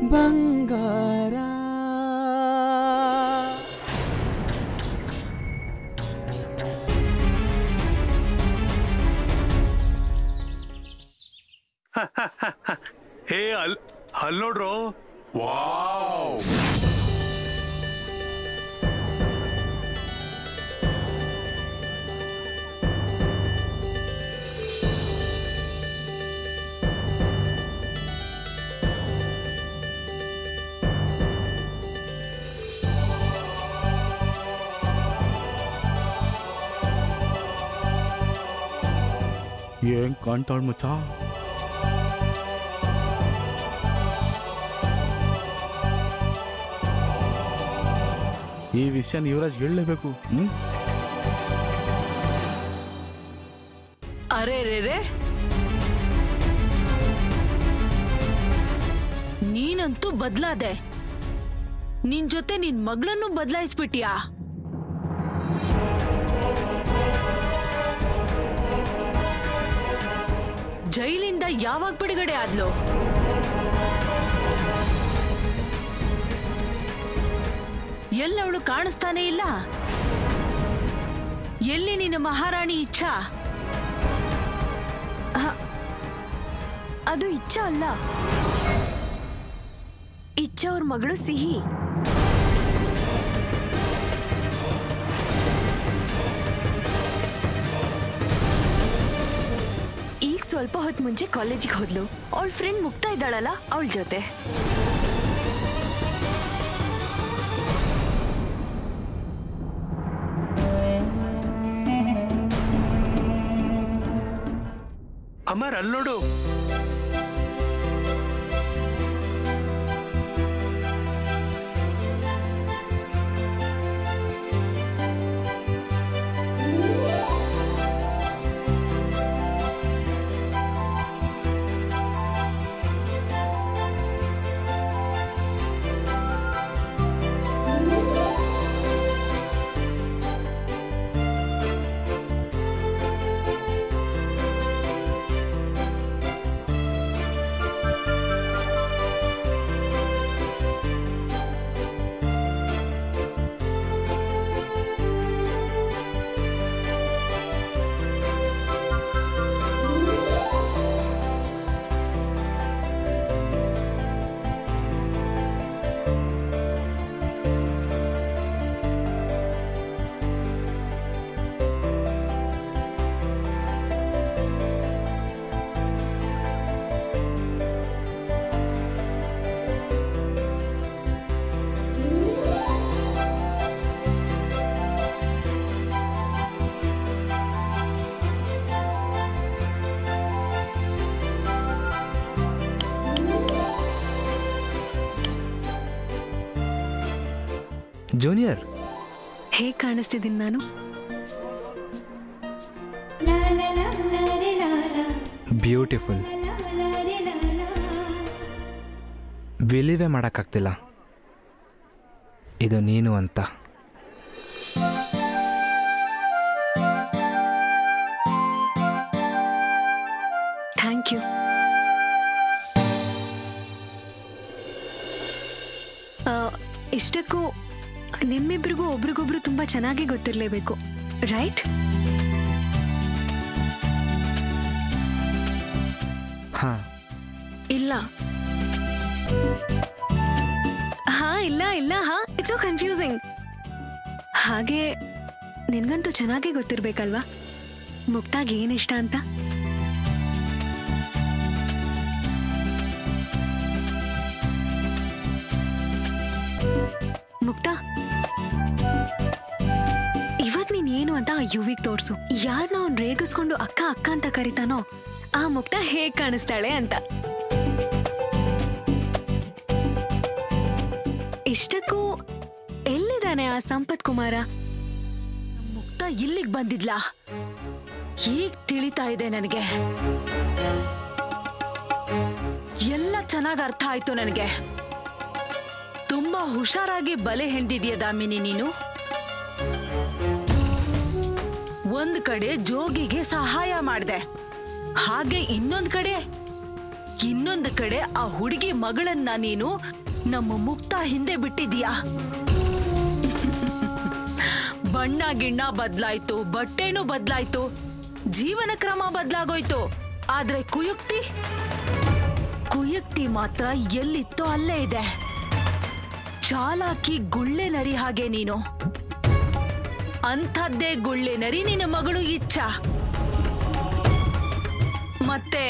ಬಂಗಾರ ಏ ಅಲ್ ಅಲ್ ನೋಡ್ರು ವಾವ್ ಏನ್ ಕಾಣ್ತಾಳ್ ಮಚ್ಚ ಈ ವಿಷಯನ ಯುವರಾಜ್ ಹೇಳಲೇಬೇಕು ಹ್ಮ್ ಅರೆ ರೇ ರೇ ನೀನಂತೂ ಬದ್ಲಾದೆ ನಿನ್ ಜೊತೆ ನಿನ್ ಮಗಳನ್ನು ಬದಲಾಯಿಸ್ಬಿಟ್ಯಾ ಜೈಲಿಂದ ಯಾವಾಗ ಬಿಡುಗಡೆ ಆದ್ಲು ಎಲ್ಲವಳು ಕಾಣಿಸ್ತಾನೆ ಇಲ್ಲ ಎಲ್ಲಿ ನಿನ್ನ ಮಹಾರಾಣಿ ಇಚ್ಛಾ ಅದು ಇಚ್ಛ ಅಲ್ಲ ಇಚ್ಛ ಅವ್ರ ಮಗಳು ಸಿಹಿ ಈಗ ಸ್ವಲ್ಪ ಹೊತ್ತು ಮುಂಚೆ ಕಾಲೇಜಿಗೆ ಹೋದ್ಲು ಅವಳ ಫ್ರೆಂಡ್ ಮುಗ್ತಾ ಇದ್ದಾಳಲ್ಲ ಅವಳ ಜೊತೆ ಅಮರ್ ಅಲ್ ನೋಡು ಜೂನಿಯರ್ ಹೇಗ್ ಕಾಣಿಸ್ತಿದ್ದೀನಿ ನಾನು ಬ್ಯೂಟಿಫುಲ್ ಬಿಲೀವೇ ಮಾಡೋಕ್ಕಾಗ್ತಿಲ್ಲ ಇದು ನೀನು ಅಂತ ಥ್ಯಾಂಕ್ ಯು ಇಷ್ಟಕ್ಕೂ ನಿಮ್ಮಿಬ್ರಿಗೂ ಒಬ್ರಿಗೊಬ್ರು ತುಂಬಾ ಚೆನ್ನಾಗಿ ಗೊತ್ತಿರಲೇಬೇಕು ರೈಟ್ ಹಾಂ ಇಲ್ಲ ಹಾ ಇಲ್ಲ ಇಲ್ಲ ಹಾ ಇಟ್ಸ್ ಸೋ ಕನ್ಫ್ಯೂಸಿಂಗ್ ಹಾಗೆ ನಿನ್ಗಂತೂ ಚೆನ್ನಾಗಿ ಗೊತ್ತಿರ್ಬೇಕಲ್ವಾ ಮುಕ್ತಾಗ್ ಏನ್ ಇಷ್ಟ ಅಂತ ಮುಕ್ತಾ ಇವತ್ ನೀನ್ ಏನು ಅಂತ ಆ ಯುವಿಗ್ ತೋರ್ಸು ಯಾರನ್ನ ಅವ್ನ್ ರೇಗಿಸ್ಕೊಂಡು ಅಕ್ಕ ಅಕ್ಕ ಅಂತ ಕರಿತಾನೋ ಆ ಮುಕ್ತ ಹೇಗ್ ಕಾಣಿಸ್ತಾಳೆ ಅಂತ ಇಷ್ಟಕ್ಕೂ ಎಲ್ಲಿದ್ದಾನೆ ಆ ಸಂಪತ್ ಕುಮಾರ ಮುಕ್ತ ಇಲ್ಲಿಗ್ ಬಂದಿದ್ಲಾ ಈಗ ತಿಳಿತಾ ಇದೆ ನನಗೆ ಎಲ್ಲ ಚೆನ್ನಾಗ್ ಅರ್ಥ ಆಯ್ತು ನನಗೆ ತುಂಬಾ ಹುಷಾರಾಗಿ ಬಲೆ ಹೆಣ್ದಿದ್ಯ ದಾಮಿನಿ ನೀನು ಒಂದ್ ಕಡೆ ಜೋಗಿಗೆ ಸಹಾಯ ಮಾಡ್ದೆ ಹಾಗೆ ಇನ್ನೊಂದ್ ಕಡೆ ಇನ್ನೊಂದು ಕಡೆ ಆ ಹುಡುಗಿ ಮಗಳನ್ನ ನೀನು ನಮ್ಮ ಮುಕ್ತ ಹಿಂದೆ ಬಿಟ್ಟಿದೀಯಾ ಬಣ್ಣ ಗಿಣ್ಣ ಬದ್ಲಾಯ್ತು ಬಟ್ಟೆನೂ ಬದ್ಲಾಯ್ತು ಜೀವನ ಕ್ರಮ ಬದ್ಲಾಗೋಯ್ತು ಆದ್ರೆ ಕುಯುಕ್ತಿ ಕುಯುಕ್ತಿ ಮಾತ್ರ ಎಲ್ಲಿತ್ತೋ ಅಲ್ಲೇ ಇದೆ ಚಾಲಾಕಿ ಗುಳ್ಳೆ ನರಿ ಹಾಗೆ ನೀನು ಅಂಥದ್ದೇ ಗುಳ್ಳೆ ನರಿ ನಿನ್ನ ಮಗಳು ಇಚ್ಛ ಮತ್ತೆ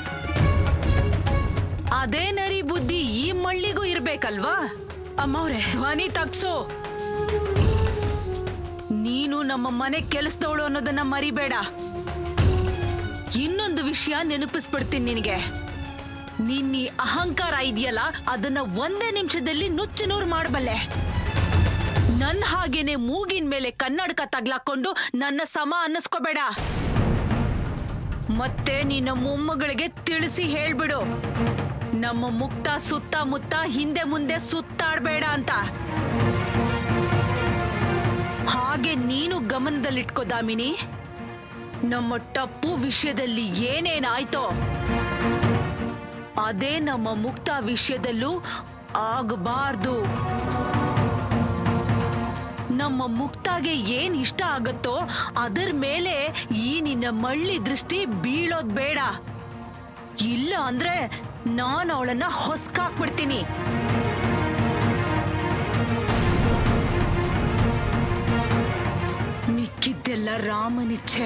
ಅದೇ ನರಿ ಬುದ್ಧಿ ಈ ಮಳ್ಳಿಗೂ ಇರ್ಬೇಕಲ್ವಾ ಅಮ್ಮವ್ರೆ ಧ್ವನಿ ತಗ್ಸು ನೀನು ನಮ್ಮ ಮನೆ ಕೆಲಸದವಳು ಅನ್ನೋದನ್ನ ಮರಿಬೇಡ ಇನ್ನೊಂದು ವಿಷಯ ನೆನಪಿಸ್ಬಿಡ್ತೀನಿ ನಿನಗೆ ನಿನ್ನ ಈ ಅಹಂಕಾರ ಇದೆಯಲ್ಲ ಅದನ್ನ ಒಂದೇ ನಿಮಿಷದಲ್ಲಿ ನುಚ್ಚು ನೂರು ಮಾಡಬಲ್ಲೆ ನನ್ನ ಹಾಗೇನೆ ಮೂಗಿನ ಮೇಲೆ ಕನ್ನಡಕ ತಗ್ಲಾಕೊಂಡು ನನ್ನ ಸಮ ಅನ್ನಿಸ್ಕೋಬೇಡ ಮತ್ತೆ ನಿನ್ನ ಮೊಮ್ಮಗಳಿಗೆ ತಿಳಿಸಿ ಹೇಳ್ಬಿಡು ನಮ್ಮ ಮುಕ್ತ ಸುತ್ತಮುತ್ತ ಹಿಂದೆ ಮುಂದೆ ಸುತ್ತಾಡ್ಬೇಡ ಅಂತ ಹಾಗೆ ನೀನು ಗಮನದಲ್ಲಿಟ್ಕೋ ದಾಮಿನಿ ನಮ್ಮ ಟಪ್ಪು ವಿಷಯದಲ್ಲಿ ಏನೇನಾಯ್ತೋ ಅದೇ ನಮ್ಮ ಮುಕ್ತ ವಿಷಯದಲ್ಲೂ ಆಗಬಾರ್ದು ನಮ್ಮ ಮುಕ್ತಾಗೆ ಏನ್ ಇಷ್ಟ ಆಗತ್ತೋ ಅದರ ಮೇಲೆ ಈ ನಿನ್ನ ಮಳ್ಳಿ ದೃಷ್ಟಿ ಬೀಳೋದ್ ಬೇಡ ಇಲ್ಲ ಅಂದ್ರೆ ನಾನು ಅವಳನ್ನ ಹೊಸ್ಕಾಕ್ಬಿಡ್ತೀನಿ ಮಿಕ್ಕಿದ್ದೆಲ್ಲ ರಾಮನಿಚ್ಛೆ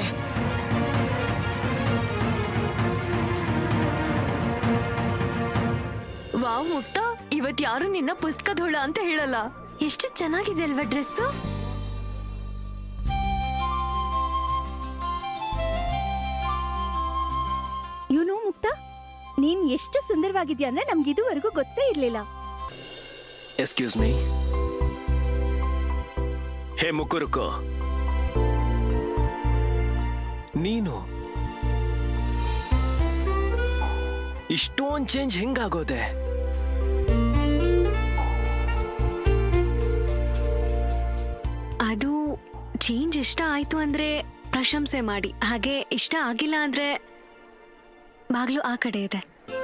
ವಾವ್ ಮುಕ್ತ ಇವತ್ ಯಾರು ನಿನ್ನ ಪುಸ್ತಕದೋಳ ಅಂತ ಹೇಳಲ್ಲ ಎಷ್ಟು ಚೆನ್ನಾಗಿದೆ ಅಲ್ವಾ ಡ್ರೆಸ್ಸು ಇವನು ಮುಕ್ತ ನೀನ್ ಎಷ್ಟು ಸುಂದರವಾಗಿದ್ಯಾ ಅಂದ್ರೆ ನಮ್ಗೆ ಇದುವರೆಗೂ ಗೊತ್ತೇ ಇರ್ಲಿಲ್ಲ ಎಕ್ಸ್ಕ್ಯೂಸ್ ಮೀ ಹೇ ಮುಕ್ಕುರುಕು ನೀನು ಇಷ್ಟೊಂದು ಚೇಂಜ್ ಹೆಂಗಾಗೋದೆ ಅದು ಚೇಂಜ್ ಇಷ್ಟ ಆಯ್ತು ಅಂದ್ರೆ ಪ್ರಶಂಸೆ ಮಾಡಿ ಹಾಗೆ ಇಷ್ಟ ಆಗಿಲ್ಲ ಅಂದ್ರೆ ಬಾಗ್ಲು ಆ ಕಡೆ ಇದೆ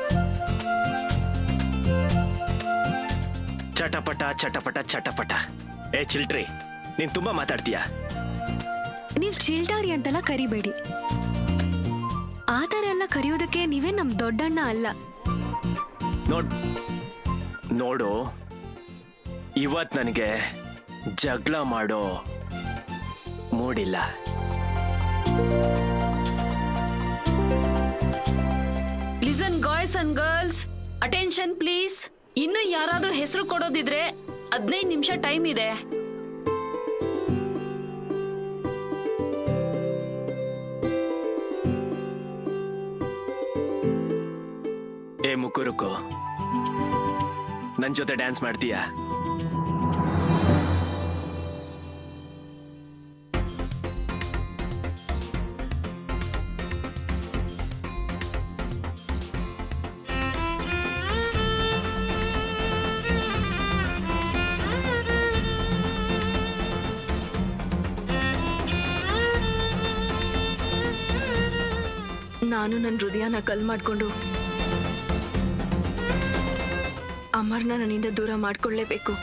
ಚಟಪಟ ಚಟಪಟ ಚಟಪಟ ಏ ಚಿಲ್ಟ್ರಿ ನೀನ್ ತುಂಬಾ ಮಾತಾಡ್ತೀಯ ನೀವ್ ಚಿಲ್ಟಾರಿ ಅಂತೆಲ್ಲ ಕರಿಬೇಡಿ ಆ ಥರ ಎಲ್ಲ ಕರೆಯೋದಕ್ಕೆ ನೀವೇ ನಮ್ ದೊಡ್ಡಣ್ಣ ಅಲ್ಲ ನೋಡ್ ನೋಡು ಇವತ್ ನನಗೆ ಜಗಳ ಮಾಡೋ ಮೂಡಿಲ್ಲ listen guys and girls attention please ಇನ್ನು ಯಾರಾದ್ರೂ ಹೆಸರು ಕೊಡೋದಿದ್ರೆ ಹದಿನೈದು ನಿಮಿಷ ಟೈಮ್ ಇದೆ ಏ ಮುಕ್ಕುರುಕು ನನ್ ಜೊತೆ ಡ್ಯಾನ್ಸ್ ಮಾಡ್ತೀಯಾ ನಾನು ನನ್ನ ಹೃದಯನ ಕಲ್ ಮಾಡ್ಕೊಂಡು ಅಮರ್ನ ನನ್ನಿಂದ ದೂರ ಮಾಡ್ಕೊಳ್ಳೇಬೇಕು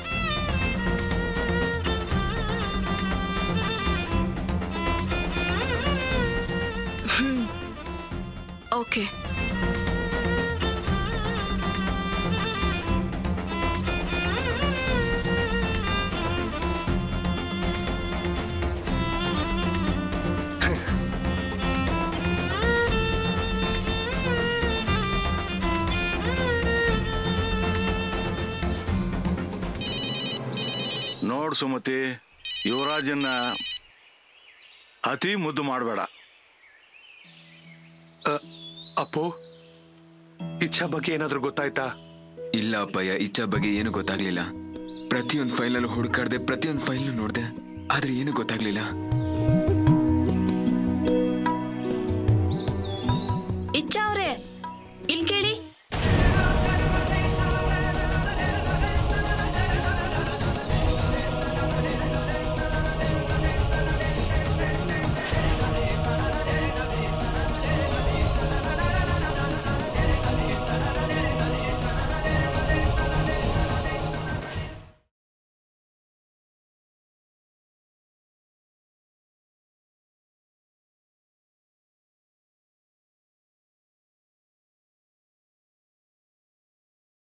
ಓಕೆ ನೋಡ್ ಸುಮತಿ ಯುವರಾಜನ್ನ ಅತಿ ಮುದ್ದು ಮಾಡಬೇಡ ಅಪ್ಪು ಇಚ್ಛಾ ಬಗ್ಗೆ ಏನಾದ್ರೂ ಗೊತ್ತಾಯ್ತಾ ಇಲ್ಲ ಅಪ್ಪಯ್ಯ ಇಚ್ಛಾ ಬಗ್ಗೆ ಏನು ಗೊತ್ತಾಗ್ಲಿಲ್ಲ ಪ್ರತಿಯೊಂದು ಫೈಲಲ್ಲೂ ಹುಡುಕಾಡ್ದೆ ಪ್ರತಿಯೊಂದು ಫೈಲ್ನು ನೋಡ್ದೆ ಆದ್ರೆ ಏನು ಗೊತ್ತಾಗ್ಲಿಲ್ಲ ಇಚ್ಛಾ ಅವ್ರೆ ಇಲ್ಲಿ ಕೇಳಿ